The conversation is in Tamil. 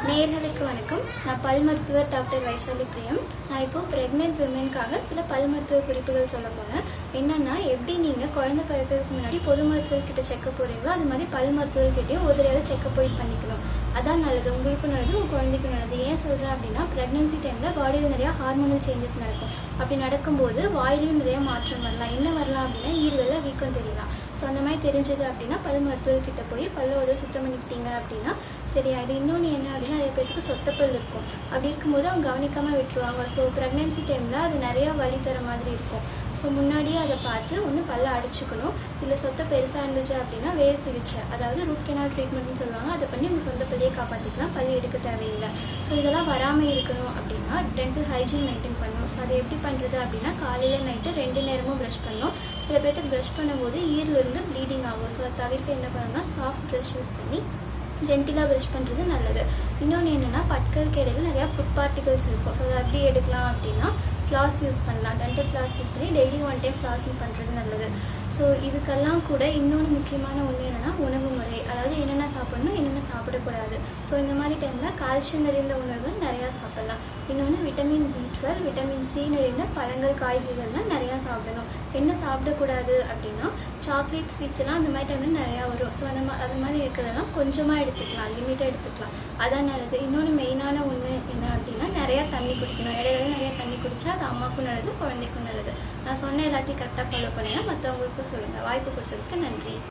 நேயர்களுக்கு வணக்கம் நான் பல் மருத்துவர் டாக்டர் வைஷாலி பிரியம் நான் இப்போ பிரெக்னென்ட் விமென்காக சில பல் மருத்துவ குறிப்புகள் சொல்ல போறேன் என்னன்னா எப்படி நீங்க குழந்தை பிறக்கிறதுக்கு முன்னாடி பொது மருத்துவர்கிட்ட செக்கப் போறீங்களோ அது மாதிரி பல் மருத்துவர்கிட்டயும் ஒரு தடவை செக்கப் போய் பண்ணிக்கணும் அதான் நல்லது உங்களுக்கும் நல்லது உங்க குழந்தைக்கும் நல்லது ஏன் சொல்றேன் அப்படின்னா பிரெக்னன்சி டைம்ல பாடியில் நிறைய ஹார்மோனல் சேஞ்சஸ் நடக்கும் அப்படி நடக்கும்போது வாயிலையும் நிறைய மாற்றம் வரலாம் என்ன வரலாம் அப்படின்னா ஈறுகளில் வீக்கம் தெரியலாம் ஸோ அந்த மாதிரி தெரிஞ்சது அப்படின்னா பல் மருத்துவர்கிட்ட போய் பல்ல உதவி சுத்தம் பண்ணிக்கிட்டீங்க அப்படின்னா சரியாயிடும் இன்னொன்று என்ன அப்படின்னா நிறைய பேத்துக்கு சொத்தப்பல் இருக்கும் அப்படி இருக்கும்போது அவங்க கவனிக்காமல் விட்டுருவாங்க ஸோ ப்ரெக்னென்சி டைமில் அது நிறைய வலி தர மாதிரி இருக்கும் ஸோ முன்னாடியே அதை பார்த்து ஒன்று பல்ல அடிச்சுக்கணும் இல்லை சொத்தை பெருசாக இருந்துச்சு அப்படின்னா வேர் சிகிச்சை அதாவது ரூட் கெனால் ட்ரீட்மெண்ட்னு சொல்லுவாங்க அதை பண்ணி உங்கள் சொந்த பல்லையே காப்பாற்றிக்கலாம் பல்லு எடுக்க தேவையில்லை ஸோ இதெல்லாம் வராமல் இருக்கணும் அப்படின்னா டென்டல் ஹைஜீன் மெயின்டைன் பண்ணணும் ஸோ அதை எப்படி பண்ணுறது அப்படின்னா காலையில் நைட்டு ரெண்டு நேரமும் ப்ரஷ் பண்ணணும் சில பேர்த்துக்கு ப்ரஷ் பண்ணும்போது ஈரிலிருந்து ப்ளீடிங் ஆகும் ஸோ அதை தவிர்க்க என்ன பண்ணணும்னா சாஃப்ட் ப்ரஷ் யூஸ் பண்ணி ஜென்டிலாக ப்ரஷ் பண்ணுறது நல்லது இன்னொன்று என்னென்னா பற்களுக்கு இடையில நிறையா ஃபுட் பார்ட்டிகல்ஸ் இருக்கும் ஸோ அதை எப்படி எடுக்கலாம் அப்படின்னா ஃப்ளாஸ் யூஸ் பண்ணலாம் டென்டல் ஃப்ளாஸ் யூஸ் பண்ணி டெய்லி ஒன் டைம் ஃப்ளாஸிங் பண்ணுறது நல்லது ஸோ இதுக்கெல்லாம் கூட இன்னொன்று முக்கியமான ஒன்று என்னென்னா உணவு முறை அதாவது என்னென்ன சாப்பிடணும் என்னென்ன சாப்பிடக்கூடாது ஸோ இந்த மாதிரி டைமில் கால்சியம் நிறைந்த உணவுகள் நிறையா சாப்பிடலாம் இன்னொன்று vitamin B twelve vitamin C நிறைந்த பழங்கள் காய்கறிகள்லாம் நிறையா சாப்பிடணும் என்ன சாப்பிடக்கூடாது அப்படின்னா சாக்லேட் ஸ்வீட்ஸ் எல்லாம் அந்த மாதிரி டைமில் நிறையா வரும் ஸோ அந்த மா அது மாதிரி இருக்கிறதெல்லாம் கொஞ்சமாக எடுத்துக்கலாம் லிமிட்டாக எடுத்துக்கலாம் அதான் நல்லது இன்னொன்று மெயினான ஒன்று என்ன அப்படின்னா நிறையா தண்ணி குடிக்கணும் இடையில நிறையா தண்ணி குடிச்சா அது அம்மாவுக்கும் நல்லது குழந்தைக்கும் நல்லது நான் சொன்ன எல்லாத்தையும் கரெக்டாக ஃபாலோ பண்ணுங்கள் மற்றவங்களுக்கும் சொல்லுங்கள் வாய்ப்பு கொடுத்ததுக்கு நன்றி